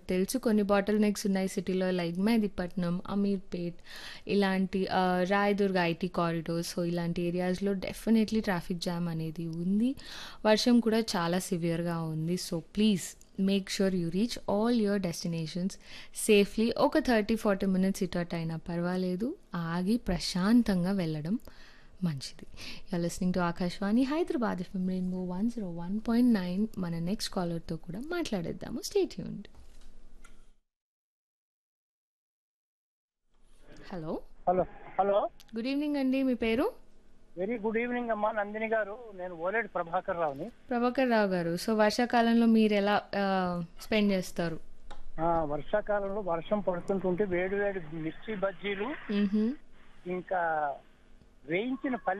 తెలుసు కొన్ని bottle next ఉన్నాయి సిటీలో లైక్ మెహదీపట్నం అమీర్పేట్ ఇలాంటి ఆహ్, రాయదుర్గ్ ఐటీ కారిడార్ సో ఇలాంటి ఏరియాస్‌లో డెఫినెట్‌లీ ట్రాఫిక్ జామ్ అనేది ఉంది. వర్షం కూడా చాలా సివియర్‌గా ఉంది. So please make sure you reach all your destinations సేఫ్‌లీ. ఒక 30, 40 మినిట్స్ ఇటు అటు అయినా పర్వాలేదు. ఆగి ప్రశాంతంగా వెళ్ళడం మంచిది. You are listening to Akashvani Hyderabad FM rainbow 101.9 మన నెక్స్ట్ కాలర్‌తో కూడా మాట్లాడేద్దాము. Stay tuned. Hello. Hello hello good evening అండి. మీ పేరు? వెరీ గుడ్ ఈవినింగ్ అమ్మా నందిని గారు నేను ఓలేటి ప్రభాకర్ రావుని ప్రభాకర్ రావు గారు. సో వర్షాకాలంలో మీరెలా ఆహ్, స్పెండ్ చేస్తారు? ఆ, వర్షాకాలంలో వర్షం పడుతుంటుంటే వేడి వేడి మిర్చి బజ్జీలు హుహు. ఇంకా వేయించిన పల్లి